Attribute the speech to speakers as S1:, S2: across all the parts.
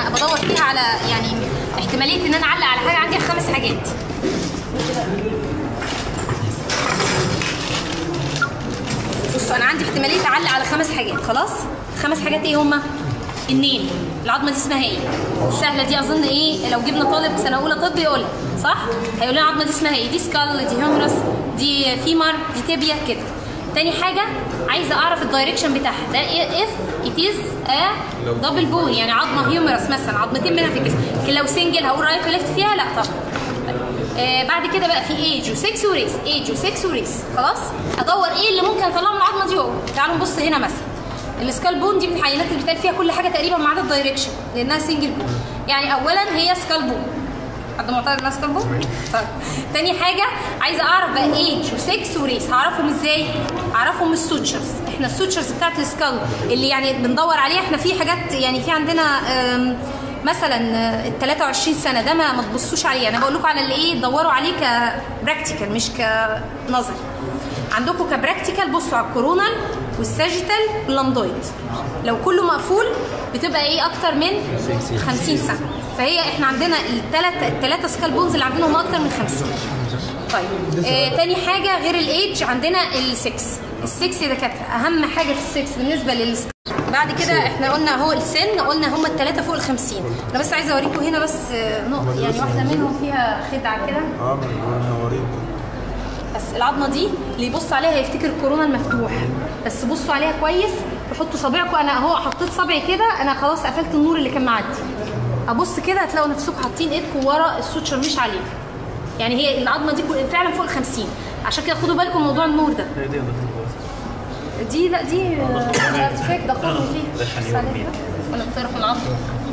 S1: انا بدور فيها على يعني احتماليه ان انا اعلق على حاجه عندي خمس حاجات بصوا انا عندي احتماليه اعلق على خمس حاجات خلاص خمس حاجات ايه هما النيل العظمه دي اسمها ايه سهله دي اظن ايه لو جبنا طالب سنه اولى طب يقولها صح هيقول لنا العظمه دي اسمها ايه دي سكال دي هيومرس دي فيمر دي تيبيا كده تاني حاجه عايزه اعرف الدايركشن بتاعها ده اف ات از ا دبل بون يعني عظمه هيومرس مثلا عظمتين منها في الجسم لكن لو سنجل هقول رايت وليفت فيها لا طبعا آه بعد كده بقى في ايج و6 وريس ايج و6 وريس خلاص ادور ايه اللي ممكن اطلعه من العظمه دي هو تعالوا نبص هنا مثلا السكال بون دي من العينات اللي بيتقال فيها كل حاجه تقريبا ما عدا الدايركشن لانها سنجل بون يعني اولا هي سكال بون حد معترض انها سكال بون؟ طيب تاني حاجه عايزه اعرف بقى ايج و6 وريس هعرفهم ازاي؟ اعرفهم من السوتشرز احنا السوتشرز بتاعت السكال اللي يعني بندور عليها احنا في حاجات يعني في عندنا آم، مثلا ال 23 سنه ده ما ما تبصوش عليه انا بقول لكم على اللي ايه دوروا عليه كبراكتيكال مش كنظري عندكم كبراكتيكال بصوا على الكورونال والساجيتال واللامدويد لو كله مقفول بتبقى ايه اكتر من 50 سنه فهي احنا عندنا الثلاثه الثلاثه سكال بونز اللي عندنا هم اكتر من 50 طيب آه تاني حاجه غير الايدج عندنا السكس السكس يا دكاتره اهم حاجه في السكس بالنسبه للس بعد كده احنا قلنا هو السن قلنا هم الثلاثه فوق ال 50 انا بس عايزه اوريكم هنا بس آه، نقطه يعني واحده منهم فيها خدعه كده
S2: اه من منورين
S1: بس العظمه دي اللي يبص عليها هيفتكر الكورونا المفتوح بس بصوا عليها كويس وحطوا صابعكم انا اهو حطيت صبعي كده انا خلاص قفلت النور اللي كان معدي ابص كده هتلاقوا نفسكم حاطين ايدكم ورا السوتشر مش عليه يعني هي العظمه دي كل- فعلا فوق ال 50 عشان كده خدوا بالكم من موضوع النور ده دي لا دي ارتفاك ده خد فيه ولا بتعرف العظم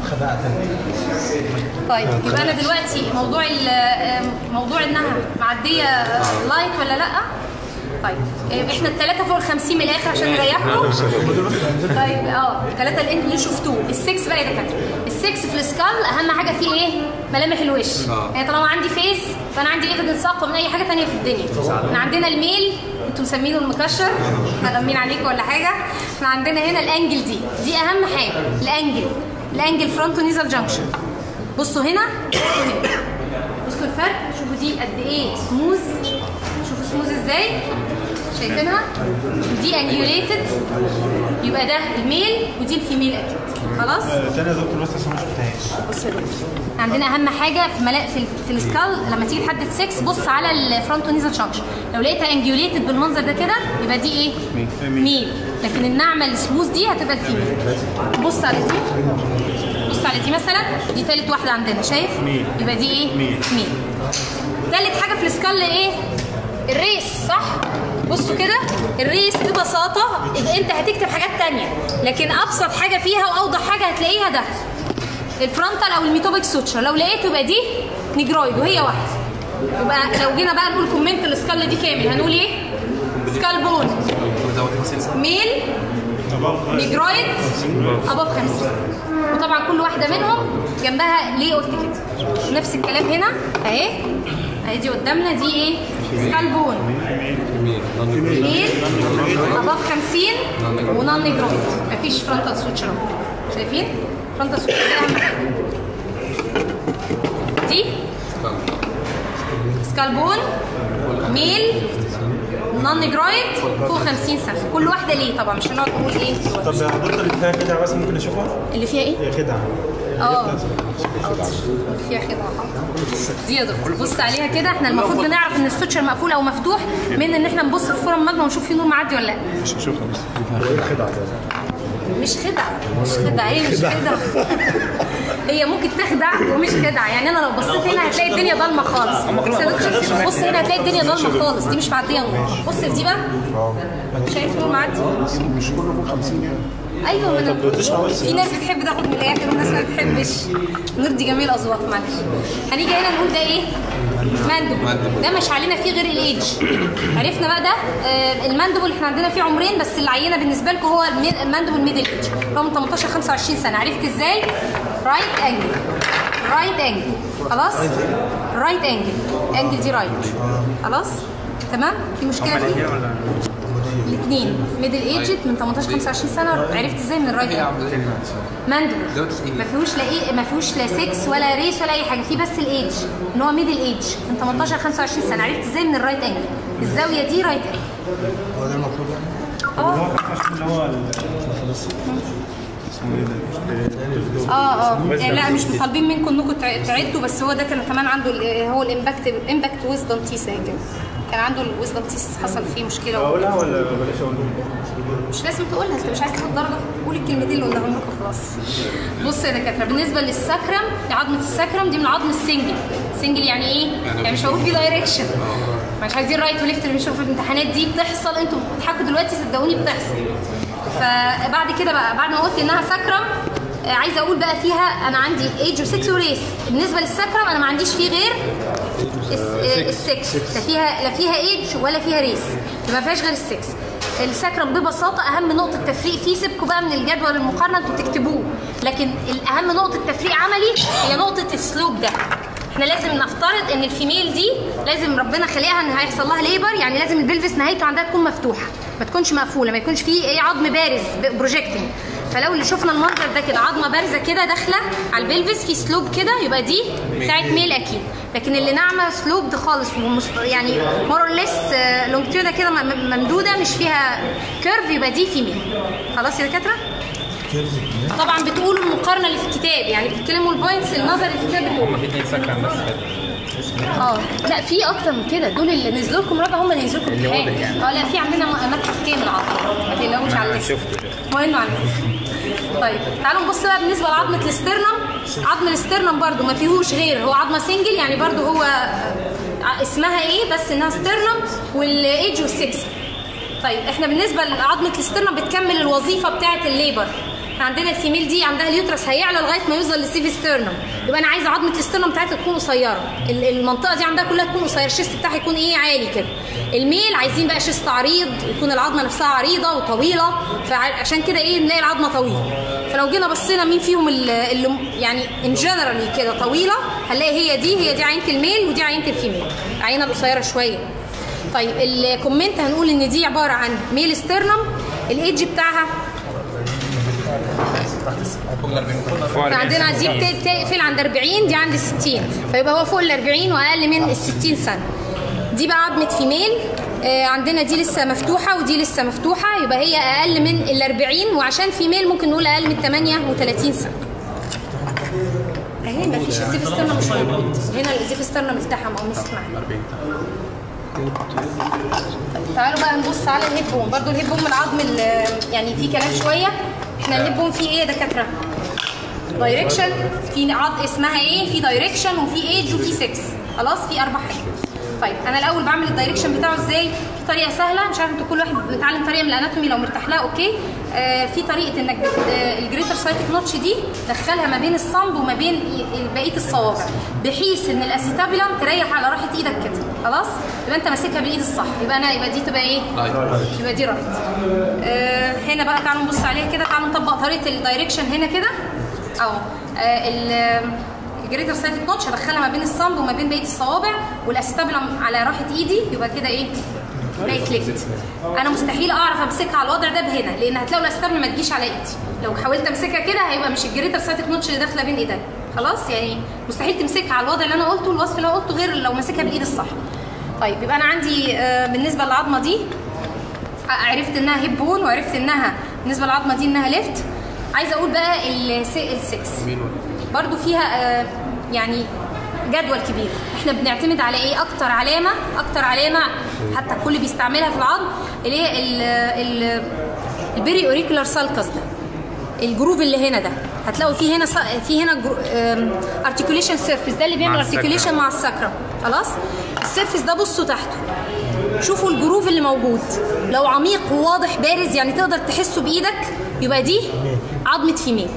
S1: طيب يبقى انا دلوقتي موضوع ال- موضوع انها معديه لايت ولا لا طيب إيه، احنا الثلاثه فوق ال 50 من الاخر عشان نريحكم طيب اه الثلاثه اللي انتوا اللي شفتوه السكس بقى يا دكاتره السكس في السكال اهم حاجه فيه ايه ملامح الوش يعني طالما عندي فيس فانا عندي ايفيدنس اقوى من اي حاجه ثانيه في الدنيا احنا عندنا الميل انتوا مسمينه المكشر هرمين عليكم ولا حاجه احنا عندنا هنا الانجل دي دي اهم حاجه الانجل الانجل فرونتو نيزل جانكشن بصوا هنا بصوا هنا بصوا الفرق شوفوا دي قد ايه سموز شوفوا سموز ازاي شايفينها دي انجوليتد يبقى ده الميل ودي الفيميل اكيد خلاص
S2: تاني يا دكتور بس عشان ما شفتهاش
S1: بص يا دكتور عندنا اهم حاجه في ملا... في, ال- في السكال لما تيجي تحدد 6 بص على الفرونتو نيزل جانكشن لو لقيتها انجوليتد بالمنظر ده كده يبقى دي ايه ميل لكن الناعمه السموث دي هتبقى الفيميل بص على دي بص على دي مثلا دي تالت واحده عندنا شايف
S2: ميل.
S1: يبقى دي ايه
S2: ميل.
S1: ميل تالت حاجه في السكال ايه الريس صح بصوا كده الريس ببساطه يبقى انت هتكتب حاجات تانية لكن ابسط حاجه فيها واوضح حاجه هتلاقيها ده الفرونتال او الميتوبيك سوتشر لو لقيته يبقى دي نيجرويد وهي واحده يبقى لو جينا بقى نقول كومنت السكال دي كامل هنقول ايه سكال بون ميل نيجرويد اباف 50 وطبعا كل واحده منهم جنبها ليه قلت كده نفس الكلام هنا اهي اهي دي قدامنا دي ايه سكال بون ميل اباف 50 ونون نيجرويد مفيش فرونتال سويتشر اهو شايفين فرونتال سويتشر دي اهم حاجه دي سكالبون ميل نون نيجرويد فوق 50 سنه كل واحده ليه طبعا مش هنقعد نقول ايه
S2: طب يا دكتور اللي فيها خدعه بس ممكن اشوفها؟
S1: اللي فيها ايه
S2: هي خدعه
S1: اه فيها خدعه دي يا دكتور بص عليها كده احنا المفروض بنعرف ان السوتشر مقفول او مفتوح من ان احنا نبص في فورم المجمع ونشوف فيه نور معدي ولا لا
S2: مش هشوفها بس
S1: مش خدعه مش خدعه هي مش خدعه هي ممكن تخدع ومش خدعه يعني انا لو بصيت هنا هتلاقي الدنيا ضلمه خالص بس يا دكتور، بص هنا هتلاقي الدنيا ضلمه خالص دي مش معديه نور بص في دي بقى شايف نور معدي
S2: مش كله فوق 50 جنيه
S1: ايوه ما
S2: طب
S1: انا
S2: تشرح بس
S1: في ناس بتحب تاخد من الاخر وناس ما بتحبش نرضي جميع الاذواق معلش هنيجي هنا نقول ده ايه ماندبل ده مش علينا فيه غير الايدج عرفنا بقى ده آه الماندبل احنا عندنا فيه عمرين بس العينه بالنسبه لكم هو المي- الماندبل ميدل ايدج هو من 18 25 سنه عرفت ازاي رايت انجل رايت انجل خلاص رايت انجل انجل دي رايت خلاص تمام في مشكله فيه الاثنين ميدل ايجد من 18 25 سنه عرفت ازاي من الرايت انجل ماندبل ما فيهوش لا ايه ما فيهوش لا 6 ولا ريس ولا اي حاجه في بس الايدج ان هو ميدل ايدج من 18 ل 25 سنه عرفت ازاي من الرايت انجل الزاويه دي رايت انجل
S3: هو ده المطلوب يعني
S1: اه
S2: هو 25 اللي هو ال- اسمه ايه ده؟
S1: اه اه يعني لا مش طالبين منكم انكم تع- تعدوا بس هو ده كان كمان عنده ال- هو الامباكت امباكت ويزدم تيس كده كان عنده الويزدم تيس حصل فيه مشكله
S2: اقولها ولا بلاش اقولها؟
S1: مش لازم تقولها انت مش عايز تاخد درجه قول الكلمتين اللي قلناهم لكم خلاص بص يا دكاتره بالنسبه للسكرم عظمه السكرم دي من عظم السنجل سنجل يعني ايه؟ يعني مش هقول في دايركشن مش عايزين رايت وليفت اللي بنشوف في الامتحانات دي بتحصل انتوا بتضحكوا دلوقتي صدقوني بتحصل فبعد كده بقى بعد ما قلت انها سكرم آه، عايزه اقول بقى فيها انا عندي ايج و6 وريس بالنسبه للسكرم انا ما عنديش فيه غير السكس لا فيها لا فيها ايج ولا فيها ريس ما فيهاش غير السكس السكرم ببساطه اهم نقطه تفريق فيه سيبكم بقى من الجدول المقارنه انتوا تكتبوه لكن الاهم نقطه تفريق عملي هي نقطه السلوب ده احنا لازم نفترض ان الفيميل دي لازم ربنا خلقها ان هيحصل لها ليبر يعني لازم البلفس نهايته عندها تكون مفتوحه ما تكونش مقفوله ما يكونش فيه ايه عظم بارز بروجيكتنج فلو اللي شفنا المنظر ده كده عظمه بارزه كده داخله على البلفس في سلوب كده يبقى دي بتاعت ميل اكيد لكن اللي ناعمه سلوب ده خالص ومس- يعني مور ليس لونجتيودا كده م- م- ممدوده مش فيها كيرف يبقى دي فيميل خلاص يا دكاتره طبعا بتقولوا المقارنه اللي في الكتاب يعني بتتكلموا البوينتس النظر اللي في الكتاب بتقولوا
S4: هم في سكرم بس
S1: اه لا في اكتر من كده دول اللي نزلوا لكم رابع هم اللي نزلوا لكم
S4: اللي
S1: امتحان
S4: واضح يعني.
S1: اه لا في عندنا م- متحف كامل عظم ما تقلقوش على
S4: انا
S1: الليست
S4: شفته
S1: ما انه على الليست طيب تعالوا نبص بقى بالنسبه لعظمه الاسترنم عظم الاسترنم برضو ما فيهوش غير هو عظمه سنجل يعني برضو هو آه، اسمها ايه بس انها سترنم والايج والسكس طيب احنا بالنسبه لعظمه الاسترنم بتكمل الوظيفه بتاعه الليبر احنا عندنا الفيميل دي عندها اليوترس هيعلى لغايه ما يوصل للسيف سترنم يبقى انا عايزه عظمه الاسترنم بتاعتها تكون قصيره ال- المنطقه دي عندها كلها تكون قصيره الشيست بتاعها يكون ايه عالي كده الميل عايزين بقى شيست عريض يكون العظمه نفسها عريضه وطويله فعشان كده ايه نلاقي العظمه طويله فلو جينا بصينا مين فيهم اللي اللي يعني ان جنرالي كده طويله هنلاقي هي دي هي دي عينه الميل ودي عينه الفيميل عينه قصيره شويه طيب الكومنت هنقول ان دي عباره عن ميل سترنم الايدج بتاعها احنا عندنا دي بت- بتقفل عند 40 دي عند 60 فيبقى هو فوق ال 40 واقل من ال 60 سنه دي بقى عظمه فيميل آه، عندنا دي لسه مفتوحه ودي لسه مفتوحه يبقى هي اقل من ال 40 وعشان فيميل ممكن نقول اقل من 38 سنه اهي ما فيش الزيف سترنم مش موجود هنا الزيف سترنم التحم او مسك معانا طيب تعالوا بقى نبص على الهيب بوم برضو الهيب بوم العظم ال- يعني فيه كلام شويه احنا الهيب بوم فيه ايه يا دكاتره دايركشن في عض اسمها ايه في دايركشن وفي ايج وفي 6 خلاص في اربع حاجات طيب انا الاول بعمل الدايركشن بتاعه ازاي في طريقه سهله مش عارف انتوا كل واحد بيتعلم طريقه من الاناتومي لو مرتاح لها اوكي آه في طريقه انك بت... آه الجريتر سايتك نوتش دي دخلها ما بين الصمب وما بين ي- بقيه الصوابع بحيث ان الاسيتابيلم تريح على راحه ايدك كده خلاص يبقى انت ماسكها بالايد الصح يبقى انا يبقى دي تبقى ايه يبقى دي رايت آه هنا بقى تعالوا نبص عليها كده تعالوا نطبق طريقه الدايركشن هنا كده اهو آه ال- الجريتر سايتك نوتش هدخلها ما بين الصمب وما بين بقيه الصوابع والاستابلم على راحه ايدي يبقى كده ايه بقت ليفت انا مستحيل اعرف امسكها على الوضع ده بهنا لان هتلاقوا الاستابلم ما تجيش على ايدي لو حاولت امسكها كده هيبقى مش الجريتر سايتك نوتش اللي داخله بين ايدي خلاص يعني مستحيل تمسكها على الوضع اللي انا قلته الوصف اللي انا قلته غير لو ماسكها بالايد الصح طيب يبقى انا عندي آه، بالنسبه للعظمه دي عرفت انها هيب بون وعرفت انها بالنسبه للعظمه دي انها ليفت عايزه اقول بقى ال6 برضو فيها آه، يعني جدول كبير احنا بنعتمد على ايه اكتر علامه اكتر علامه حتى الكل بيستعملها في العظم اللي هي ال- ال- البيري اوريكولار سالكس ده الجروف اللي هنا ده هتلاقوا في هنا ص- في هنا ارتكوليشن سيرفيس ده اللي بيعمل
S4: مع
S1: ارتكوليشن
S4: السكرة.
S1: مع السكرة خلاص السيرفيس ده بصوا تحته شوفوا الجروف اللي موجود لو عميق وواضح بارز يعني تقدر تحسه بايدك يبقى دي عظمه فيميل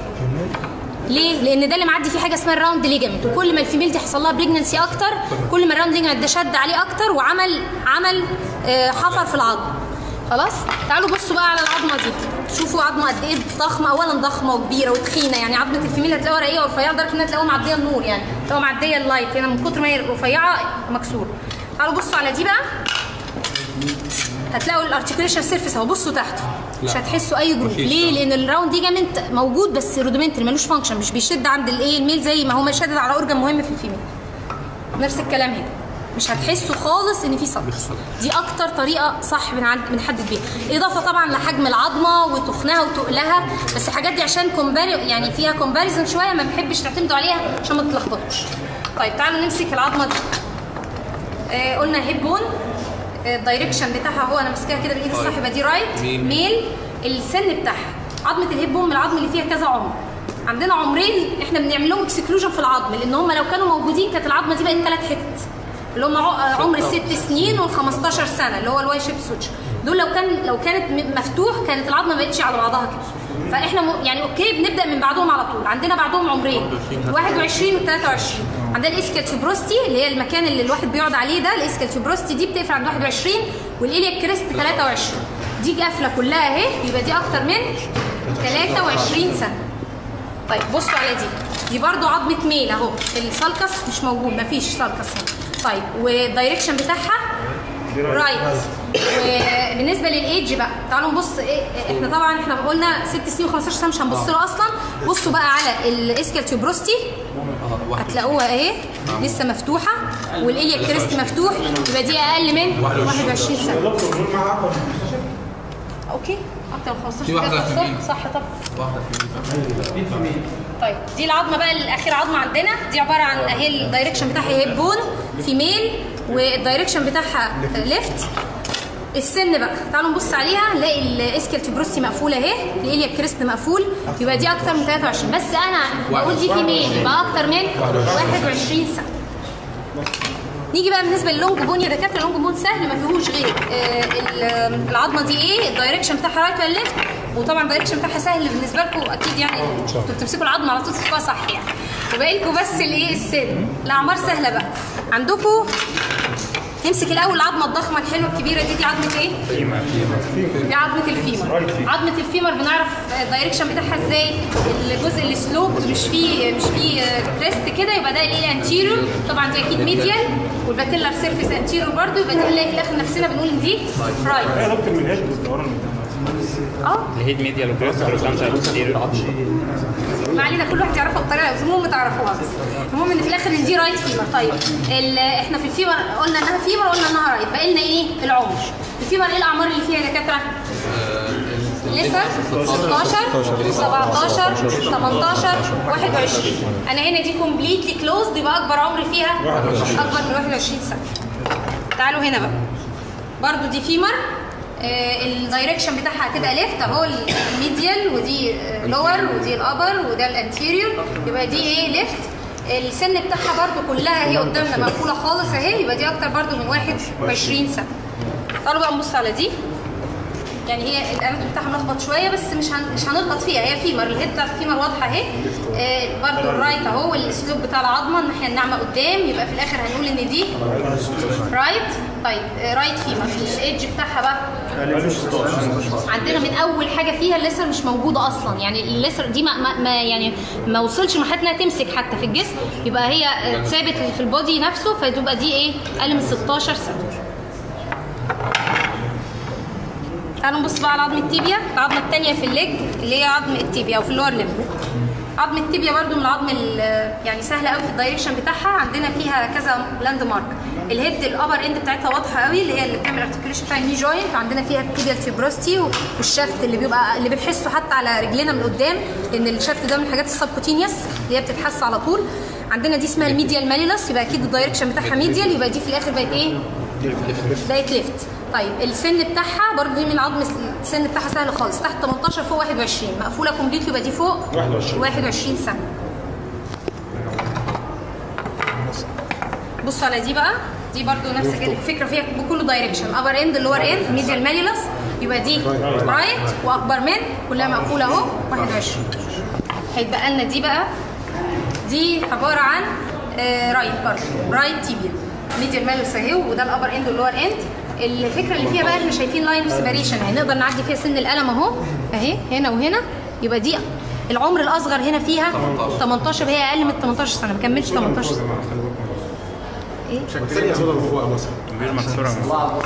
S1: ليه؟ لان ده اللي معدي فيه حاجه اسمها الراوند ليجامنت وكل ما الفيميل دي حصل لها بريجننسي اكتر كل ما الراوند ليجامنت ده شد عليه اكتر وعمل عمل آه، حفر في العظم خلاص تعالوا بصوا بقى على العظمه دي شوفوا عظمه قد ايه ضخمه اولا ضخمه وكبيره وتخينه يعني عظمه الفيميل هتلاقوها رقيقه ورفيعه لدرجه انها تلاقوها معديه النور يعني تلاقوها معديه اللايت هنا من كتر ما هي رفيعه مكسوره تعالوا بصوا على دي بقى هتلاقوا الارتكوليشن سيرفيس اهو بصوا تحته مش
S4: لا.
S1: هتحسوا اي جروب
S4: مفيش
S1: ليه
S4: طبعا.
S1: لان الراوند ليجامنت موجود بس رودمنتري ملوش فانكشن مش بيشد عند الايه الميل زي ما هو ما شدد على اورجن مهم في الفيميل نفس الكلام هنا مش هتحسوا خالص ان في صدر دي اكتر طريقه صح بنعد- بنحدد بيها اضافه طبعا لحجم العظمه وتخنها وتقلها بس الحاجات دي عشان كومباري يعني فيها كومباريزن شويه ما بحبش تعتمدوا عليها عشان ما تتلخبطوش طيب تعالوا نمسك العظمه دي آه قلنا هيب بون آه، الدايركشن بتاعها هو انا ماسكاها كده بالايد الصح يبقى دي رايت
S4: ميل.
S1: ميل السن بتاعها عظمه الهيب بون من العظم اللي فيها كذا عمر عندنا عمرين احنا بنعمل لهم اكسكلوجن في العظم لان هم لو كانوا موجودين كانت العظمه دي بقت ثلاث حتت اللي هم ع- عمر الست سنين وال 15 سنه اللي هو الواي شيب سوتش دول لو كان لو كانت م- مفتوح كانت العظمه ما بقتش على بعضها كده فاحنا م... يعني اوكي بنبدا من بعدهم على طول عندنا بعدهم عمرين 21 و 23 عندنا الاسكال تيوبروستي اللي هي المكان اللي الواحد بيقعد عليه ده الاسكال تيوبروستي دي بتقفل عند 21 والإيليا كريست 23 دي قافله كلها اهي يبقى دي اكتر من 23 سنه طيب بصوا على دي دي برضو عظمه ميل اهو السالكس مش موجود مفيش سالكس هنا طيب والدايركشن بتاعها رايت وبالنسبه للايدج بقى تعالوا نبص ايه احنا طبعا احنا قلنا 6 سنين و15 سنه مش هنبص له اصلا بصوا بقى على الاسكال تيوبروستي
S4: اه واحد
S1: هتلاقوها اهي لسه مفتوحه والإيليا كريست مفتوح يبقى دي اقل من 21 سنه اوكي اكتر من 15
S4: في واحدة
S1: كده
S4: في
S1: صح
S4: الميل.
S1: صح طبعا
S4: واحده في
S1: طيب دي العظمه بقى الاخير عظمه عندنا دي عباره عن اهي الدايركشن بتاعها هيب بون فيميل والدايركشن بتاعها ليفت السن بقى تعالوا نبص عليها نلاقي الاسكال تبروسي مقفوله اهي الاليا كريست مقفول يبقى دي اكتر من 23 بس انا بقول دي فيميل يبقى اكتر من 21 سنه نيجي بقى بالنسبه للونج بون يا دكاتره اللونج بون سهل ما فيهوش غير آه، ال- العظمه دي ايه الدايركشن بتاعها رايت ولا ليفت وطبعا الدايركشن بتاعها سهل بالنسبه لكم اكيد يعني انتوا بتمسكوا العظمه على طول تمسكوها صح يعني وباقي لكم بس الايه السن الاعمار سهله بقى عندكم نمسك الاول العظمه الضخمه الحلوه الكبيره دي دي عظمه ايه؟ دي عظمه الفيمر عظمه الفيمر بنعرف الدايركشن بتاعها ازاي الجزء اللي سلوب مش فيه مش فيه كريست كده يبقى ده الايه انتيريور طبعا دي اكيد ميديال والباكيلار سيرفيس انتيريور برضو يبقى دي نلاقي في الاخر نفسنا بنقول ان دي رايت
S2: هي اكتر من هيد بالدوران
S1: اه
S5: الهيد ميديال وكريست هوريزونتال بوستيريور
S1: ما علينا كل واحد يعرفها بطريقه بس المهم تعرفوها بس المهم ان في الاخر ان دي رايت فيمر طيب ال- احنا في الفيمر قلنا انها فيمر قلنا انها رايت باقي لنا ايه العمر الفيمر ايه الاعمار اللي فيها يا دكاتره لسه 16 17 18 21 انا هنا دي كومبليتلي كلوزد يبقى اكبر عمر فيها اكبر من 21 سنه تعالوا هنا بقى برضو دي فيمر آه الدايركشن بتاعها هتبقى ليفت اهو الميديال ودي لور ودي الابر وده الانتيريور يبقى دي ايه ليفت السن بتاعها برضو كلها هي قدامنا مقفوله خالص اهي يبقى دي اكتر برضو من 21 سنه تعالوا بقى نبص على دي يعني هي الاناتومي بتاعها ملخبط شويه بس مش هن... مش هنغلط فيها هي فيمر الهيد بتاعت الفيمر واضحه اهي آه برضو الرايت اهو الاسلوب بتاع العظمه الناحيه الناعمه قدام يبقى في الاخر هنقول ان دي رايت طيب آه رايت فيمر الايدج بتاعها بقى عندنا من اول حاجه فيها الليسر مش موجوده اصلا يعني الليسر دي ما, ما, ما يعني ما وصلش لمرحله انها تمسك حتى في الجسم يبقى هي آه، ثابت في البودي نفسه فتبقى دي ايه اقل من 16 سنه تعالوا نبص بقى على عظم التيبيا العظمه الثانيه في الليج اللي هي عظم التيبيا او في اللور ليمب عظم التيبيا برضو من العظم ال- يعني سهله قوي في الدايركشن بتاعها عندنا فيها كذا لاند مارك الهيد الابر اند بتاعتها واضحه قوي اللي هي اللي بتعمل ارتكيوليشن بتاع الني جوينت عندنا فيها التيبيال تيبروستي والشافت اللي بيبقى اللي بنحسه حتى على رجلنا من قدام لان الشافت ده من الحاجات السبكوتينيوس اللي هي بتتحس على طول عندنا دي اسمها الميديال ماليلس يبقى اكيد الدايركشن بتاعها ميديال يبقى دي في الاخر بقت ايه بقت ليفت طيب السن بتاعها برضه دي من العظم السن بتاعها سهل خالص تحت 18 فوق 21 مقفوله كومبليت يبقى دي فوق
S2: 21.
S1: 21 سنه بصوا على دي بقى دي برضو نفس الفكره فيها بكل دايركشن ابر اند لور اند ميديال ماليولس يبقى دي رايت واكبر من كلها مقفوله اهو 21 هيتبقى لنا دي بقى دي عباره عن آه رايت برضه رايت تيبيا ميديال ماليولس اهي وده الابر اند واللور اند الفكره اللي فيها بقى احنا شايفين لاين اوف سيبريشن يعني نقدر نعدي فيها سن القلم اهو اهي هنا وهنا يبقى دي العمر الاصغر هنا فيها 18 هي اقل من 18 سنه ما كملش 18 سنه ايه
S2: شكلها صورة من فوق مثلا
S5: كبير مكسورة من فوق.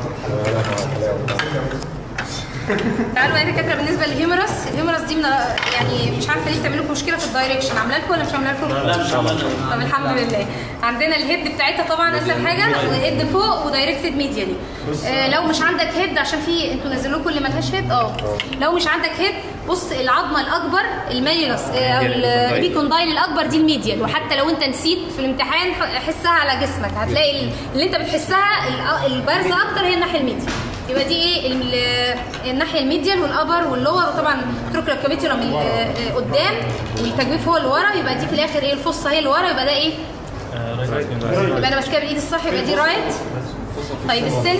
S1: تعالوا بقى يا دكاتره بالنسبه للهيمرس الهيمرس دي من يعني مش عارفه ليه بتعمل لكم مشكله في الدايركشن عامله لكم ولا مش عامله لكم؟ لا مش عامله طب الحمد لله عندنا الهيد بتاعتها طبعا اسهل حاجه وهيد فوق ودايركتد ميديالي آه لو مش عندك هيد عشان في انتوا نزلوا لكم اللي ملهاش هيد اه لو مش عندك هيد بص العظمه الاكبر الميلس آه، او البيكوندايل الاكبر دي الميديال وحتى لو انت نسيت في الامتحان حسها على جسمك هتلاقي ال- اللي انت بتحسها ال- البارزه اكتر هي الناحيه الميديال يبقى دي ايه ال- الناحيه الميديال والابر واللور وطبعا تروكلا كابيتولم ال- آه، قدام والتجويف هو اللي ورا يبقى دي في الاخر ايه الفصه هي اللي ورا يبقى ده ايه يبقى انا ماسكاها بالايد الصح يبقى دي رايت طيب السن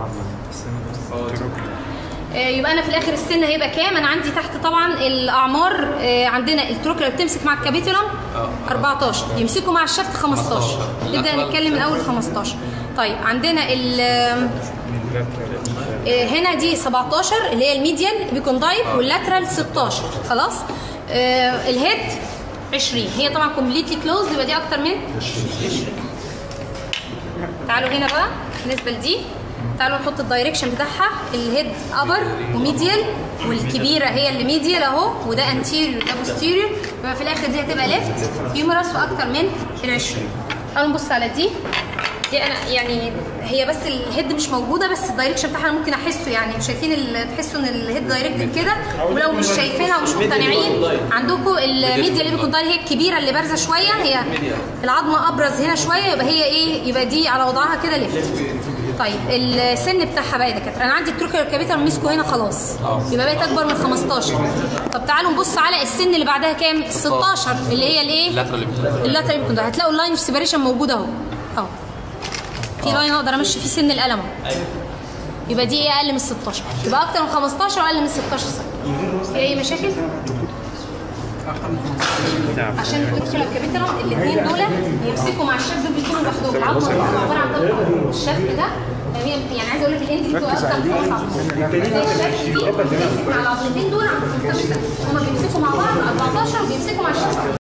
S1: آه، يبقى انا في الاخر السن هيبقى كام انا عندي تحت طبعا الاعمار آه، عندنا التروكلا اللي بتمسك مع الكابيتولم 14 يمسكوا مع الشفت 15 نبدا نتكلم من اول 15 طيب عندنا ال آه، هنا دي 17 اللي هي الميديال بيكوندايل واللاترال 16 خلاص آه، الهيد 20 هي طبعا كومبليتلي كلوز يبقى دي اكتر من 20 تعالوا هنا بقى بالنسبه لدي تعالوا نحط الدايركشن بتاعها الهيد ابر وميديال والكبيره هي اللي ميديال اهو وده انتيريور وده بوستيريور يبقى في الاخر دي هتبقى ليفت هيومرس واكتر من ال 20 تعالوا نبص على دي دي انا يعني هي بس الهيد مش موجوده بس الدايركشن بتاعها انا ممكن احسه يعني شايفين ال- تحسوا ان الهيد دايركتد كده ولو مش شايفينها ومش مقتنعين عندكم الميديا اللي بيكون هي الكبيره اللي بارزه شويه هي العظمه ابرز هنا شويه يبقى هي ايه يبقى دي على وضعها كده ليفت طيب السن بتاعها بقى يا دكاتره انا عندي التروكيا الكابيتال مسكوا هنا خلاص يبقى بقت اكبر من 15 طب تعالوا نبص على السن اللي بعدها كام 16 اللي هي الايه
S4: اللاترال اللي
S1: اللاترال بيكون هتلاقوا اللاين اوف سيبريشن موجود اهو اهو في لاين اقدر امشي فيه سن القلم اهو يبقى دي ايه اقل من 16 يبقى اكتر من 15 واقل من 16 سنه في اي مشاكل عشان الكوتشلا الكابيتالم الاثنين دول يمسكوا مع الشاب دول بيكونوا لوحدهم العظمه بتبقى عباره عن طبقه الشفت ده يعني يعني عايزه اقول لك الاند دي بتبقى اصلا خلاص عظمه زي الشفت دي بيمسك مع العظمتين دول عند 15 سنه هما بيمسكوا مع بعض 14 وبيمسكوا مع الشفت